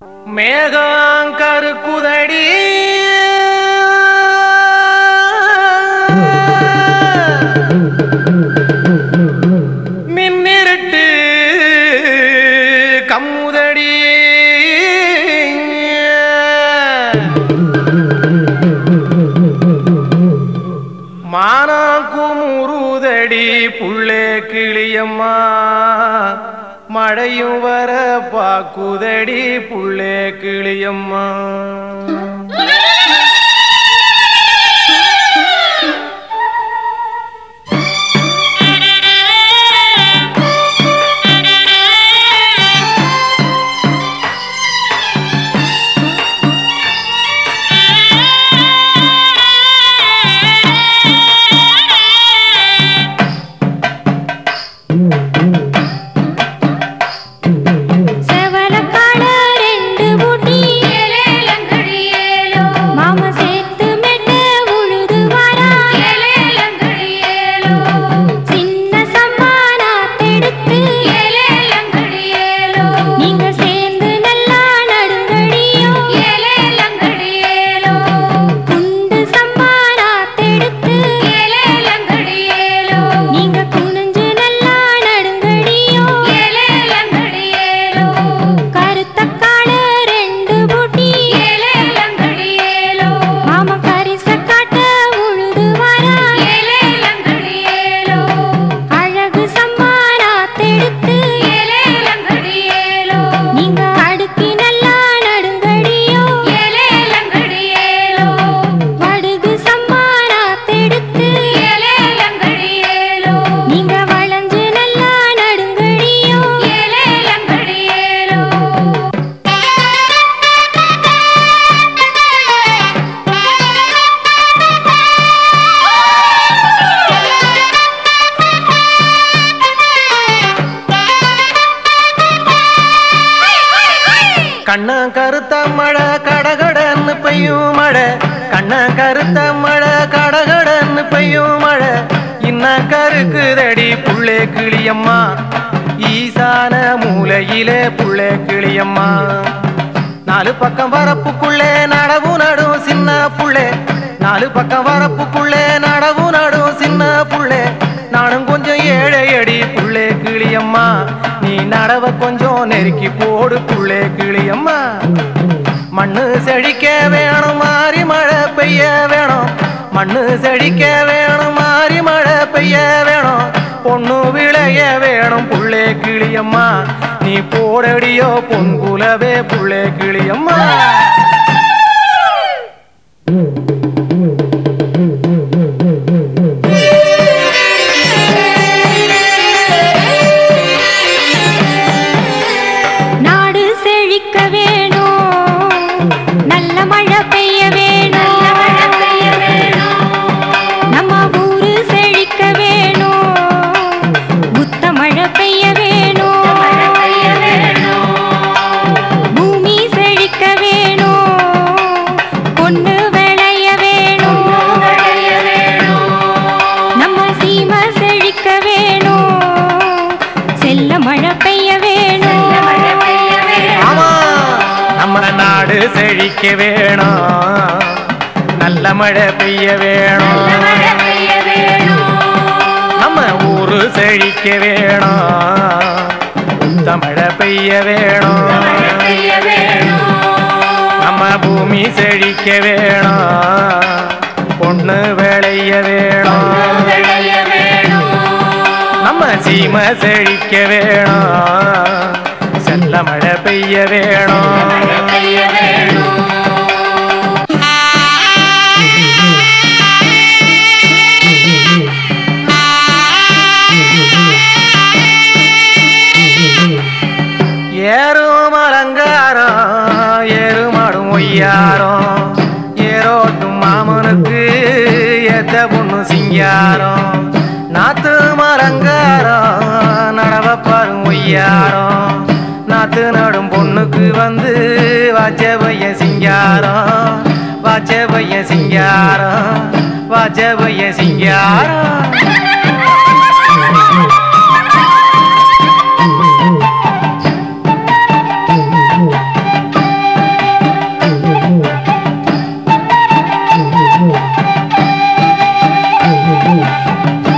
மேகாங்கரு குதடி மின்னிருட்டு கம்முதடி மானாக்குமுருதடி புள்ளே கிளியம்மா மழையும் வர பாக்குதடி புள்ளே கிளியம்மா செவலக்காட ரெண்டு பூட்டி மாமா சேர்த்து மெட்டு உழுது வரா சின்ன சம்மானா தெடுத்து நீங்க சேர்ந்து நல்லா நடுங்கடியோ குண்டு சம்மானா தெடுத்து நீங்க குனிஞ்சு நல்லா நடுங்கடியோ கருத்தக்காட ரெண்டு பூட்டி மாமா கரிச காட்ட உழுது வரா அழகு சம்மானா தெடுத்து நீங்க அடுக்கி நல்லா நடுங்கடியோ வடுகு சம்மானா தெடுத்து நீங்க வளைஞ்சு நல்லா நடுங்கடியோ கண்ண கருத்த மழை கடகடன்னு பெய்யும் மழை கண்ண கருத்த மழை கடகடன்னு பெய்யும் மழை இன்ன கருக்குதடி புள்ளே கிளியம்மா ஈசான மூலையிலே புள்ளே கிளியம்மா நாலு பக்கம் வரப்புக்குள்ளே நடவு நடும் சின்ன புள்ளே நாலு பக்கம் வரப்புக்குள்ளே நடவு நடும் சின்ன புள்ளே நானும் கொஞ்சம் ஏழை அடி புள்ளே கிளியம்மா நீ நடவ கொஞ்சம் நெருக்கி போடு புள்ளே கிளியம்மா மண்ணு செழிக்க வேணும் மாறி மழை பெய்ய வேணும் மண்ணு செழிக்க வேணும் மாறி மழை பெய்ய வேணும் பொண்ணு விளைய வேணும் புள்ளே கிளியம்மா நீ போடடியோ பொன்குலவே புள்ளே கிளியம்மா நாடு செழிக்க வேணும் நல்ல மழை பெய்ய வேணும் நம்ம ஊரு செழிக்க வேணும் புத்த மழை பெய்ய வேணும் பூமி செழிக்க வேணும் பொண்ணு விளைய வேணும் நம்ம சீமை செழிக்க வேணும் செல்ல மழை பெய்ய வேணும் ஆமா நம்ம நாடு செழிக்க வேணும் நல்ல மழை பெய்ய வேணும் நம்ம ஊரு செழிக்க வேணும் உத்த மழை பெய்ய வேணும் நம்ம பூமி செழிக்க வேணும் பொண்ணு விளைய வேணும் நம்ம சீமை செழிக்க வேணும் செல்ல மழை பெய்ய வேணும் ஏறும் அலங்காரம் ஏறுமாடும் ஒய்யாரம் ஏரோட்டும் மாமனுக்கு ஏத்த பொண்ணு சிங்காரம் நாத்து மரங்காரம் நடவ பாரும் ஒய்யாரம் நாத்து நடும் பொண்ணுக்கு வந்து வாச்ச பைய சிங்காரம் வாச்ச பைய சிங்காரம் வாச்ச பைய சிங்காரம் ஆ